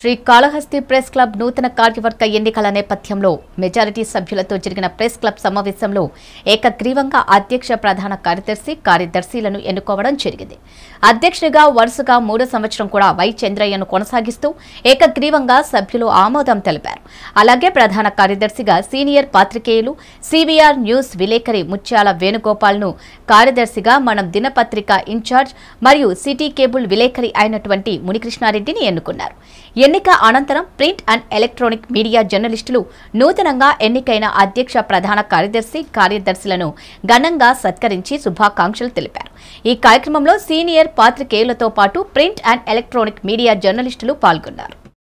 Shri Kalahasti press club నూతన కార్యవర్గ ఎన్నికల నేపథ్యంలో మెజారిటీ సభ్యులతో జరిగిన ప్రెస్ క్లబ్ సమావేశంలో ఏకగ్రీవంగా అధ్యక్ష ప్రధాన కార్యదర్శి కార్యదర్శులను ఎన్నుకోవడం జరిగింది అధ్యక్షుడిగా వరుసగా మూడో సంవత్సరం కూడా వై చంద్రయ్యను కొనసాగిస్తూ ఏకగ్రీవంగా సభ్యులు ఆమోదం తెలిపారు అలాగే ప్రధాన కార్యదర్శిగా సీనియర్ పాత్రికేయులు సిబిఆర్ న్యూస్ విలేకరి ముత్యాల వేణుగోపాల్ను కార్యదర్శిగా మనం దినపత్రిక ఇన్ఛార్జ్ మరియు సిటీ కేబుల్ విలేకరి అయినటువంటి మునికృష్ణారెడ్డిని ఎన్నుకున్నారు ఎన్నిక అనంతరం ప్రింట్ అండ్ ఎలక్ట్రానిక్ మీడియా జర్నలిస్టులు నూతనంగా ఎన్నికైన అధ్యక్ష ప్రధాన కార్యదర్శి కార్యదర్శులను ఘనంగా సత్కరించి శుభాకాంక్షలు తెలిపారు ఈ కార్యక్రమంలో సీనియర్ పాత్రికేయులతో పాటు ప్రింట్ అండ్ ఎలక్ట్రానిక్ మీడియా జర్నలిస్టులు పాల్గొన్నారు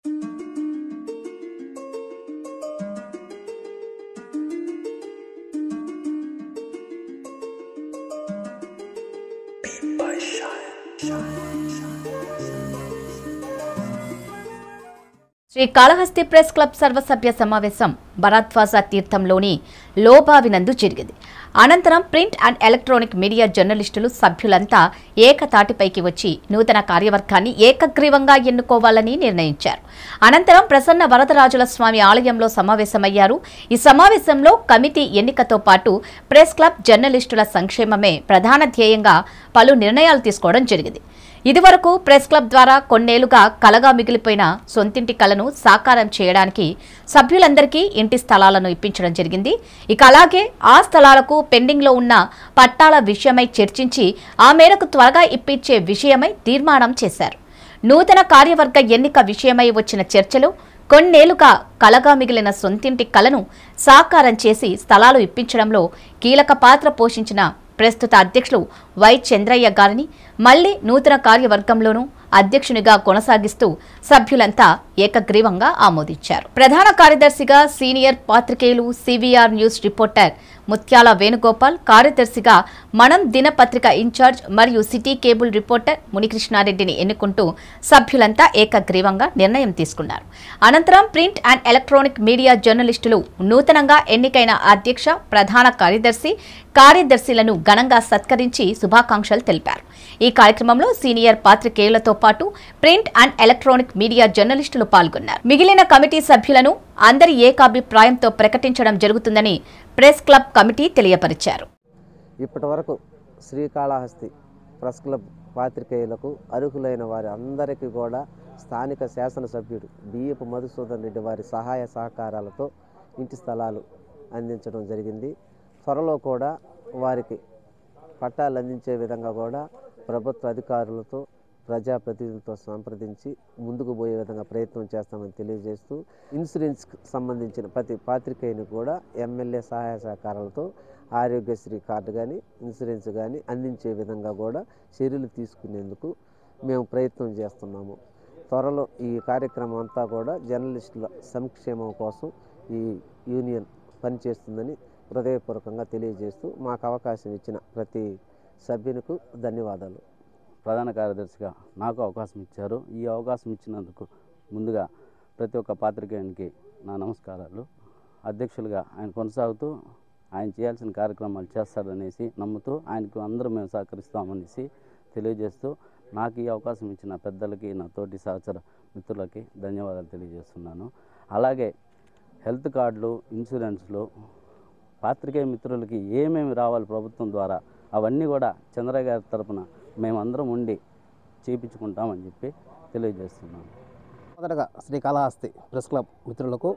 శ్రీ కాళహస్తి ప్రెస్ క్లబ్ సర్వసభ్య సమావేశం భరద్వాజ తీర్థంలోని లోబావినందు జరిగింది అనంతరం ప్రింట్ అండ్ ఎలక్ట్రానిక్ మీడియా జర్నలిస్టులు సభ్యులంతా ఏకతాటిపైకి వచ్చి నూతన కార్యవర్గాన్ని ఏకగ్రీవంగా ఎన్నుకోవాలని నిర్ణయించారు అనంతరం ప్రసన్న వరదరాజుల స్వామి ఆలయంలో సమావేశమయ్యారు ఈ సమావేశంలో కమిటీ ఎన్నికతో పాటు ప్రెస్ క్లబ్ జర్నలిస్టుల సంక్షేమమే ప్రధాన ధ్యేయంగా పలు నిర్ణయాలు తీసుకోవడం జరిగింది ఇదివరకు ప్రెస్ క్లబ్ ద్వారా కొన్నేళ్లుగా కలగా మిగిలిపోయిన సొంతింటి కలను సాకారం చేయడానికి సభ్యులందరికీ ఇంటి స్థలాలను ఇప్పించడం జరిగింది ఇక అలాగే ఆ స్థలాలకు పెండింగ్లో ఉన్న పట్టాల విషయమై చర్చించి ఆ మేరకు త్వరగా ఇప్పించే విషయమై తీర్మానం చేశారు నూతన కార్యవర్గ ఎన్నిక విషయమై వచ్చిన చర్చలు కొన్నేళ్లుగా కలగా మిగిలిన సొంతింటి కలను సాకారం చేసి స్థలాలు ఇప్పించడంలో కీలక పాత్ర పోషించిన ప్రస్తుత అధ్యక్షులు వై చంద్రయ్య గారిని మళ్లీ నూతన కార్యవర్గంలోనూ అధ్యక్షునిగా కొనసాగిస్తూ సభ్యులంతా ఏకగ్రీవంగా ఆమోదించారు ప్రధాన కార్యదర్శిగా సీనియర్ పాత్రికేయులు సివిఆర్ న్యూస్ రిపోర్టర్ ముత్యాల వేణుగోపాల్ కార్యదర్శిగా మనం దినపత్రిక ఇన్ఛార్జ్ మరియు సిటీ కేబుల్ రిపోర్టర్ మునికృష్ణారెడ్డిని ఎన్నుకుంటూ సభ్యులంతా ఏకగ్రీవంగా నిర్ణయం తీసుకున్నారు అనంతరం ప్రింట్ అండ్ ఎలక్ట్రానిక్ మీడియా జర్నలిస్టులు నూతనంగా ఎన్నికైన అధ్యక్ష ప్రధాన కార్యదర్శి కార్యదర్శులను ఘనంగా సత్కరించి శుభాకాంక్షలు తెలిపారు ఈ కార్యక్రమంలో సీనియర్ పాత్రికేయులతో పాటు ప్రింట్ అండ్ ఎలక్ట్రానిక్ మీడియా జర్నలిస్టులు పాల్గొన్నారు మిగిలిన కమిటీ సభ్యులను అందరి ఏకాభిప్రాయంతో ప్రకటించడం జరుగుతుందని ప్రెస్ క్లబ్ కమిటీ తెలియపరిచారు ఇప్పటి వరకు శ్రీకాళహస్తి ప్రెస్ క్లబ్ పాత్రికేయులకు అర్హులైన వారి అందరికీ కూడా స్థానిక శాసనసభ్యుడు బియ్యపు మధుసూదన్ రెడ్డి వారి సహాయ సహకారాలతో ఇంటి స్థలాలు అందించడం జరిగింది త్వరలో కూడా వారికి పట్టాలు అందించే విధంగా కూడా ప్రభుత్వ అధికారులతో ప్రజాప్రతినిధులతో సంప్రదించి ముందుకు పోయే విధంగా ప్రయత్నం చేస్తామని తెలియజేస్తూ ఇన్సూరెన్స్కి సంబంధించిన ప్రతి పాత్రికేయుని కూడా ఎమ్మెల్యే సహాయ సహకారాలతో ఆరోగ్యశ్రీ కార్డు కానీ ఇన్సూరెన్స్ కానీ అందించే విధంగా కూడా చర్యలు తీసుకునేందుకు మేము ప్రయత్నం చేస్తున్నాము త్వరలో ఈ కార్యక్రమం అంతా కూడా జర్నలిస్టుల సంక్షేమం కోసం ఈ యూనియన్ పనిచేస్తుందని హృదయపూర్వకంగా తెలియజేస్తూ మాకు అవకాశం ఇచ్చిన ప్రతి సభ్యునికి ధన్యవాదాలు ప్రధాన కార్యదర్శిగా నాకు అవకాశం ఇచ్చారు ఈ అవకాశం ఇచ్చినందుకు ముందుగా ప్రతి ఒక్క పాత్రికేయునికి నా నమస్కారాలు అధ్యక్షులుగా ఆయన కొనసాగుతూ ఆయన చేయాల్సిన కార్యక్రమాలు చేస్తాడనేసి నమ్ముతూ ఆయనకు అందరూ మేము సహకరిస్తామనేసి తెలియజేస్తూ నాకు ఈ అవకాశం ఇచ్చిన పెద్దలకి నా తోటి సహచర మిత్రులకి ధన్యవాదాలు తెలియజేస్తున్నాను అలాగే హెల్త్ కార్డులు ఇన్సూరెన్స్లు పాత్రికేయ మిత్రులకి ఏమేమి రావాలి ప్రభుత్వం ద్వారా అవన్నీ కూడా చంద్రయ్య గారి తరపున మేమందరం ఉండి చేయించుకుంటామని చెప్పి తెలియజేస్తున్నాను మొదటగా శ్రీకాళహస్తి ప్రెస్ క్లబ్ మిత్రులకు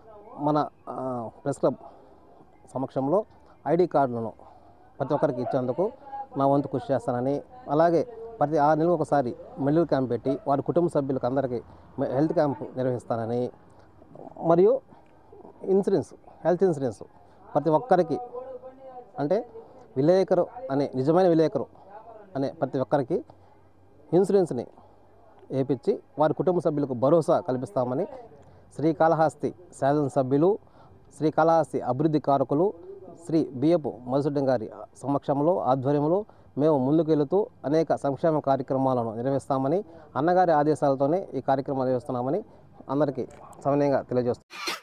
మన ఆ, ప్రెస్ క్లబ్ సమక్షంలో ఐడి కార్డులను ప్రతి ఒక్కరికి ఇచ్చేందుకు నా వంతు కృషి చేస్తానని అలాగే ప్రతి ఆరు నెలలకు ఒకసారి మెడికల్ క్యాంప్ పెట్టి వారి కుటుంబ సభ్యులకు అందరికీ మె- హెల్త్ క్యాంప్ నిర్వహిస్తానని మరియు ఇన్సూరెన్స్ హెల్త్ ఇన్సూరెన్స్ ప్రతి ఒక్కరికి అంటే విలేకరు అనే నిజమైన విలేకరు అనే ప్రతి ఒక్కరికి ఇన్సూరెన్స్ని వేపించి వారి కుటుంబ సభ్యులకు భరోసా కల్పిస్తామని శ్రీకాళహస్తి శాసనసభ్యులు శ్రీకాళహస్తి అభివృద్ధి కారకులు శ్రీ బియ్యపు మధుసూదన్ గారి సమక్షంలో ఆధ్వర్యంలో మేము ముందుకెళ్తూ అనేక సంక్షేమ కార్యక్రమాలను నిర్వహిస్తామని అన్నగారి ఆదేశాలతోనే ఈ కార్యక్రమాలు నిర్వహిస్తున్నామని అందరికీ సమన్వయంగా తెలియజేస్తున్నాం